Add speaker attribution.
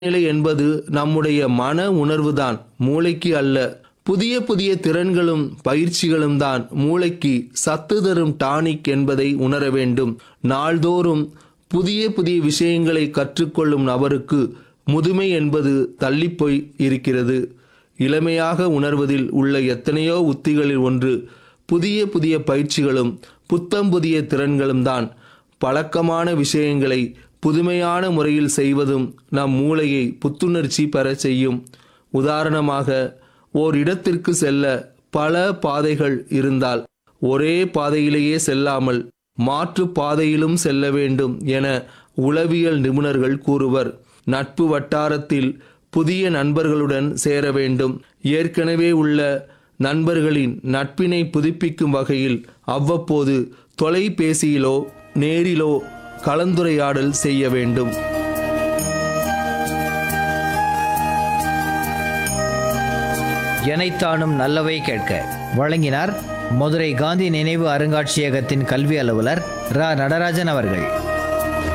Speaker 1: நிலை என்பது நம்முடைய மன உணர்வுதான் மூளைக்கு அல்ல புதிய புதிய திறன்களும் பயிற்சிகளும் தான் மூளைக்கு சத்து தரும் டானிக் என்பதை உணர வேண்டும் நாள்தோறும் புதிய புதிய விஷயங்களை கற்றுக்கொள்ளும் நபருக்கு முதுமை என்பது தள்ளிப்போய் இருக்கிறது இளமையாக உணர்வதில் உள்ள எத்தனையோ உத்திகளில் ஒன்று புதிய புதிய பயிற்சிகளும் புத்தம் புதிய திறன்களும் தான் பழக்கமான விஷயங்களை புதுமையான முறையில் செய்வதும் நம் மூளையை புத்துணர்ச்சி பெறச் செய்யும் உதாரணமாக ஓர் இடத்திற்கு செல்ல பல பாதைகள் இருந்தால் ஒரே பாதையிலேயே செல்லாமல் மாற்று பாதையிலும் செல்ல வேண்டும் என உளவியல் நிபுணர்கள் கூறுவர் நட்பு வட்டாரத்தில் புதிய நண்பர்களுடன் சேர வேண்டும் ஏற்கனவே உள்ள நண்பர்களின் நட்பினை புதுப்பிக்கும் வகையில் அவ்வப்போது தொலைபேசியிலோ நேரிலோ கலந்துரையாடல் செய்ய வேண்டும்
Speaker 2: எனைத்தானும் நல்லவை கேட்க வழங்கினார் மதுரை காந்தி நினைவு அருங்காட்சியகத்தின் கல்வி அலுவலர் ரா நடராஜன் அவர்கள்